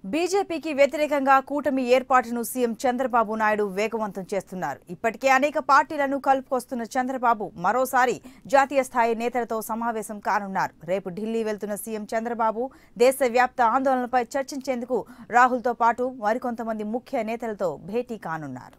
బీజేపీకి వ్యతిరేకంగా కూటమి ఏర్పాటును సీఎం చంద్రబాబు నాయుడు వేగవంతం చేస్తున్నారు ఇప్పటికే అనేక పార్టీలను కలుపుకొస్తున్న చంద్రబాబు మరోసారి జాతీయ స్థాయి నేతలతో సమావేశం కానున్నారు రేపు ఢిల్లీ వెళ్తున్న సీఎం చంద్రబాబు దేశవ్యాప్త ఆందోళనలపై చర్చించేందుకు రాహుల్తో పాటు మరికొంతమంది ముఖ్య నేతలతో భేటీ కానున్నారు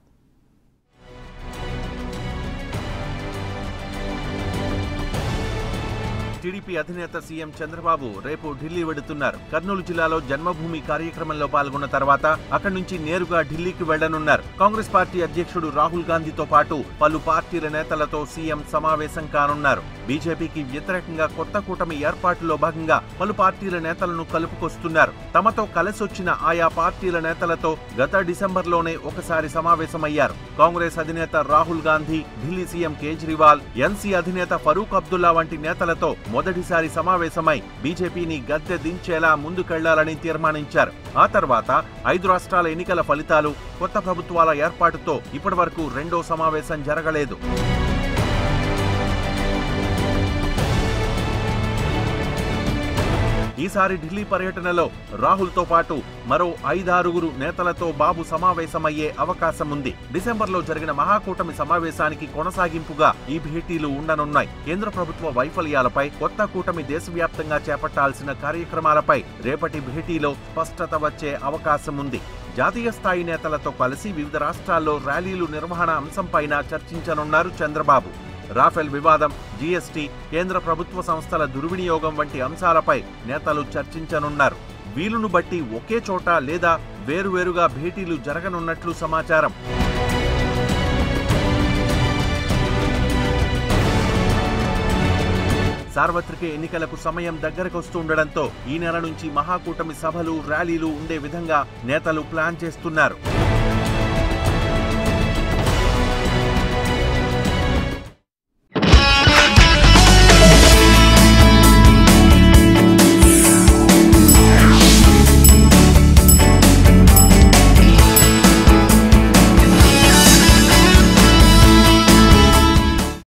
టీడీపీ అధినేత సీఎం చంద్రబాబు రేపు ఢిల్లీ వెడుతున్నారు కర్నూలు జిల్లాలో జన్మభూమి కార్యక్రమంలో పాల్గొన్న తర్వాత అక్కడి నుంచి నేరుగా ఢిల్లీకి వెళ్లనున్నారు కాంగ్రెస్ పార్టీ అధ్యక్షుడు రాహుల్ గాంధీతో పాటు పలు పార్టీల నేతలతో సీఎం సమావేశం కానున్నారు బీజేపీకి వ్యతిరేకంగా కొత్త కూటమి ఏర్పాటులో భాగంగా పలు పార్టీల నేతలను కలుపుకొస్తున్నారు తమతో కలిసొచ్చిన ఆయా పార్టీల నేతలతో గత డిసెంబర్లోనే ఒకసారి సమావేశమయ్యారు కాంగ్రెస్ అధినేత రాహుల్ గాంధీ ఢిల్లీ సీఎం కేజ్రీవాల్ ఎన్సీ అధినేత ఫరూక్ అబ్దుల్లా వంటి నేతలతో మొదటిసారి సమావేశమై బీజేపీని గద్దె దించేలా ముందుకెళ్లాలని తీర్మానించారు ఆ తర్వాత ఐదు రాష్ట్రాల ఎన్నికల ఫలితాలు కొత్త ప్రభుత్వాల ఏర్పాటుతో ఇప్పటివరకు రెండో సమావేశం జరగలేదు ఈసారి ఢిల్లీ పర్యటనలో రాహుల్తో పాటు మరో ఐదారుగురు నేతలతో బాబు సమావేశమయ్యే అవకాశం ఉంది డిసెంబర్లో జరిగిన మహాకూటమి సమావేశానికి కొనసాగింపుగా ఈ భేటీలు ఉండనున్నాయి కేంద్ర ప్రభుత్వ వైఫల్యాలపై కొత్త కూటమి దేశవ్యాప్తంగా చేపట్టాల్సిన కార్యక్రమాలపై రేపటి భేటీలో స్పష్టత వచ్చే అవకాశం ఉంది జాతీయ స్థాయి నేతలతో కలిసి వివిధ రాష్ట్రాల్లో ర్యాలీలు నిర్వహణ అంశంపైన చర్చించనున్నారు చంద్రబాబు రాఫెల్ వివాదం జీఎస్టీ కేంద్ర ప్రభుత్వ సంస్థల దుర్వినియోగం వంటి అంశాలపై నేతలు చర్చించనున్నారు వీలును బట్టి ఒకే చోట లేదా వేరువేరుగా భేటీలు జరగనున్నట్లు సమాచారం సార్వత్రిక ఎన్నికలకు సమయం దగ్గరకొస్తుండటంతో ఈ నెల నుంచి మహాకూటమి సభలు ర్యాలీలు ఉండే విధంగా నేతలు ప్లాన్ చేస్తున్నారు